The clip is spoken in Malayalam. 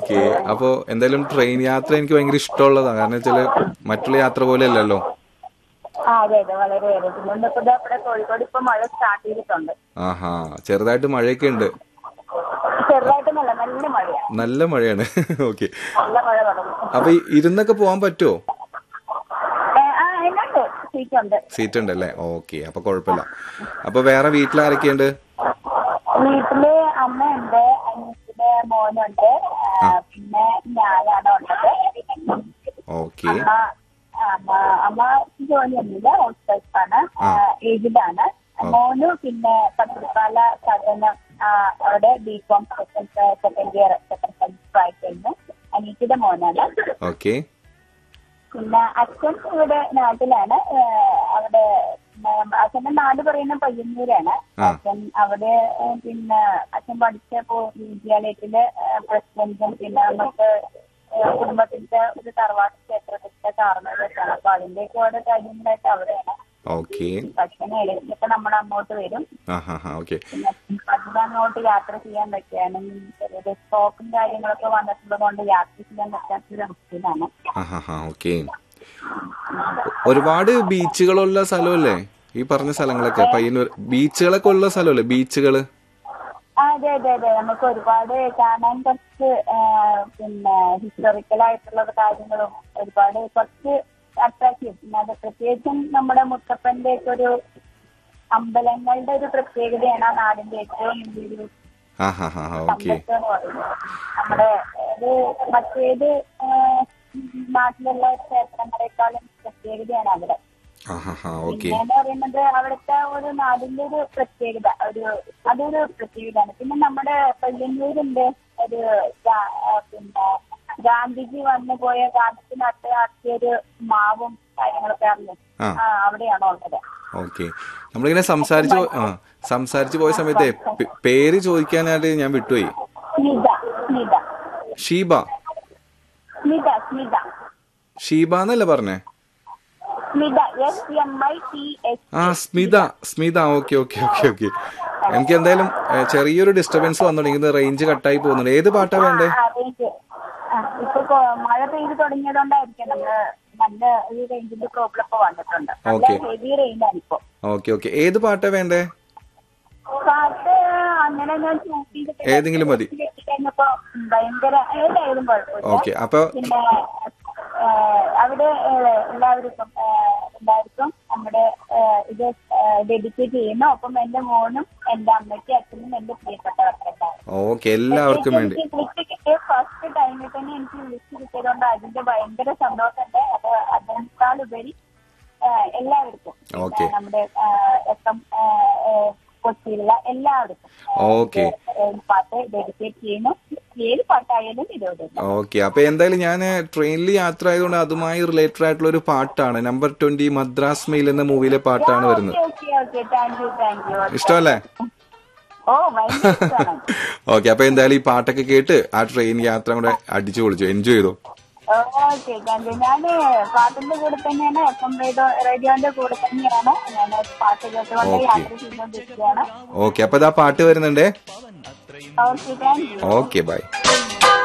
ഓക്കെ അപ്പോ എന്തായാലും ട്രെയിൻ യാത്ര എനിക്ക് ഭയങ്കര ഇഷ്ടമുള്ളതാണ് കാരണം വെച്ചാല് മറ്റുള്ള യാത്ര പോലെ അല്ലല്ലോ ആ അതെ അതെ വളരെ ഏറെ പിന്നെ ഇപ്പൊ ദാ ഇവിടെ കോഴിക്കോട് ഇപ്പൊ മഴ സ്റ്റാർട്ട് ചെയ്തിട്ടുണ്ട് ആഹാ ചെറുതായിട്ട് മഴയൊക്കെ ഉണ്ട് ചെറുതായിട്ട് നല്ല നല്ല മഴയാ നല്ല മഴയാണ് ഓക്കെ നല്ല മഴ തുടങ്ങി അപ്പൊ ഈ ഇരുന്നൊക്കെ പോകാൻ പറ്റുമോ ഏ, ആ എന്നുണ്ട് സീറ്റ് ഉണ്ട് സീറ്റ് ഉണ്ടല്ലേ ഓക്കെ അപ്പൊ കുഴപ്പമില്ല അപ്പൊ വേറെ വീട്ടിൽ ആരൊക്കെയുണ്ട് വീട്ടില് അമ്മയുണ്ട് അനിയത്തിന്റെ മോനുണ്ട് ആ, പിന്നെ ഞാനാണ് ഉള്ളത് ഓക്കെ അമ്മ അമ്മ അമ്മ ജോലിയൊന്നുമില്ല ഹൗസ് വൈഫാണ് ഏജിലാണ് മോനു പിന്നെ പത്തിരിപ്പാല സദനം ആ, അവിടെ B Com second year second try ചെയ്യുന്നു അനീറ്റിയുടെ മോനാണ് ഓക്കെ പിന്നെ അച്ഛൻ ഇവിടെ നാട്ടിലാണ് ആ, അവിടെ ഉം, അച്ഛന്റെ നാട് പറയുന്ന പയ്യന്നൂരാണ് ആ. അച്ഛൻ അവിടെ ആ, പിന്നെ അച്ഛൻ പഠിച്ചപ്പോ വിദ്യാലയത്തിലെ പ്രസിഡന്റും പിന്നെ നമുക്ക് ആ, കുടുംബത്തിന്റെ ഒരു തറവാട്ട് ക്ഷേത്രത്തിന്റെ കാർന്നതൊക്കെയാണ് അപ്പൊ അതിന്റെയൊക്കെ ഓരോ കാര്യങ്ങളായിട്ട് അവിടെയാണ് ഓക്കെ അച്ഛനെ ഇടയ്ക്കൊക്കെ നമ്മൾ അങ്ങോട്ട് വരും ആ ഹാ ഹാ ഓക്കെ പിന്നെ അധികം അങ്ങോട്ട് യാത്ര ചെയ്യാൻ പറ്റാനും ചെറിയ സ്റ്റോക്കും കാര്യങ്ങളൊക്കെ വന്നിട്ടുള്ളത് കൊണ്ട് യാത്ര ചെയ്യാൻ പറ്റാത്തൊരു അവസ്ഥയിലാണ് ആ ഹാ ഹാ ഓക്കെ ഒരുപാട് ബീച്ചുകളുള്ള സ്ഥലമല്ലേ ഈ പറഞ്ഞ സ്ഥലങ്ങളൊക്കെ പയ്യന്നൂർ ബീച്ചുകളൊക്കെ ഉള്ള സ്ഥലമല്ലേ ബീച്ചുകള് ആ, അതെ അതെ അതെ നമുക്ക് ഒരുപാട് കാണാൻ കുറച്ച് ആ, പിന്നെ ഹിസ്റ്റോറിക്കൽ ആയിട്ടുള്ള കാര്യങ്ങളും ഒരുപാട് കുറച്ച് അട്രാക്റ്റീവ് പിന്നെ അത് പ്രത്യേകിച്ചും നമ്മുടെ മുത്തപ്പന്റെ ഒക്കെ ഒരു അമ്പലങ്ങളുടെ ഒരു പ്രത്യേകതയാണ് ആ നാടിന്റെ ഏറ്റവും വലിയൊരു ആ ഹാ ഹാ ഹാ ഓക്കെ സമ്പത്ത് എന്ന് പറയുന്നത് നമ്മുടെ ഒരു മറ്റേത് ആ, നാട്ടിലുള്ള ക്ഷേത്രങ്ങളെക്കാളും പ്രത്യേകതയാണ് അവിടെ ആ ഹാ ഹാ ഓക്കെ പിന്നെ എന്ന് പറയുന്നത് അവിടുത്തെ ഒരു നാടിന്റെ ഒരു പ്രത്യേകത ഒരു അതൊരു പ്രത്യേകതയാണ് പിന്നെ നമ്മുടെ പയ്യന്നൂരിന്റെ ഒരു ഗാ- ആ, പിന്നെ ഗാന്ധിജി വന്നു പോയ ഗാന്ധിജി നട്ട് ആക്കിയ ഒരു മാവും കാര്യങ്ങളൊക്കെ അറിഞ്ഞു ആ. ആ അവിടെയാണോ ഉള്ളത് ഓക്കെ നമ്മളിങ്ങനെ സംസാരിച്ച് പോ- ആ സംസാരിച്ച് പോയ സമയത്തെ പേ- പേര് ചോദിക്കാനായിട്ട് ഞാൻ വിട്ടുപോയി സ്മിത സ്മിത ഷീബ സ്മിത സ്മിത ഷീബ എന്നല്ലേ പറഞ്ഞേ Smitha S M I T S ആ Smitha Smitha okay okay okay okay എനിക്ക് എന്തായാലും ഏ, ചെറിയൊരു ഡിസ്റ്റർബൻസ് വന്നോണ്ടിരിക്കുന്നത് റേഞ്ച് കട്ടായി പോകുന്നുണ്ട് ഏത് പാട്ടാ വേണ്ടേ റേഞ്ച് ഇപ്പൊ കൊ- മഴ പെയ്ത് തുടങ്ങിയതുകൊണ്ടായിരിക്കും നമ്മള് നല്ല ഒരു റേഞ്ചിന്റെ പ്രോബ്ലം ഇപ്പൊ വന്നിട്ടുണ്ട് നല്ല Okay. ഹെവി റേഞ്ചാണ് ഇപ്പൊ ഓക്കെ ഓക്കെ ഏത് പാട്ടാ വേണ്ടേ പാട്ട് അങ്ങനെ ഞാൻ ചൂസ് ചെയ്തിട്ട് ഏതെങ്കിലും മതി കഴിഞ്ഞപ്പോ ഭയങ്കര ഏതായാലും കുഴപ്പമില്ല ഓക്കെ അപ്പൊ പിന്നെ ആ, അവിടെ ആ, എല്ലാവർക്കും ആ, എല്ലാവർക്കും നമ്മുടെ ആ, ഇത് ഡെഡിക്കേറ്റ് ചെയ്യുന്നു ഒപ്പം എന്റെ മോനും എന്റെ അമ്മയ്ക്കും അച്ഛനും എന്റെ പ്രിയപ്പെട്ടവർക്കെല്ലാം ഓക്കെ എല്ലാവർക്കും വേണ്ടി എനിക്ക് വിളിച്ച് കിട്ടിയ ഫസ്റ്റ് ടൈമിൽ തന്നെ എനിക്ക് വിളിച്ചു കിട്ടിയതുകൊണ്ട് അതിന്റെ ഭയങ്കര സന്തോഷമുണ്ട് അത് അതിനേക്കാൾ ഉപരി ആ, എല്ലാവർക്കും പിന്നെ Okay. നമ്മുടെ എഫ് എം കൊച്ചിയിലുള്ള എല്ലാവർക്കും ആ, Okay. ഇത്, ആ, പാട്ട് ഡെഡിക്കേറ്റ് ചെയ്യുന്നു ഏത് പാട്ടായാലും ഇതോടെ ഓക്കെ അപ്പൊ എന്തായാലും ഞാൻ ട്രെയിനിൽ യാത്ര ആയതുകൊണ്ട് അതുമായി റിലേറ്റഡ് ആയിട്ടുള്ള ഒരു പാട്ടാണ് നമ്പർ ട്വന്റി മദ്രാസ് മെയിൽ എന്ന മൂവിയിലെ പാട്ടാണ് വരുന്നത് okay okay thank you thank you ഇഷ്ടമല്ലേ ഓ ഭയങ്കര ഇഷ്ടമാണ് ഓക്കെ അപ്പൊ എന്തായാലും ഈ പാട്ടൊക്കെ കേട്ട് ആ ട്രെയിൻ യാത്ര കൂടെ അടിച്ചു പൊളിച്ചു എൻജോയ് ചെയ്തു ഓക്കെ താങ്ക് യു ഞാന് പാട്ടിന്റെ കൂടെ തന്നെയാണ് എഫ് എം റേഡിയോ റേഡിയോന്റെ കൂടെ തന്നെയാണ് ഞാൻ പാട്ട് കേട്ടുകൊണ്ട് Okay. യാത്ര ചെയ്തുകൊണ്ടിരിക്കുകയാണ് ഓക്കെ അപ്പൊ ഇതാ പാട്ട് വരുന്നുണ്ടേ okay thank you okay by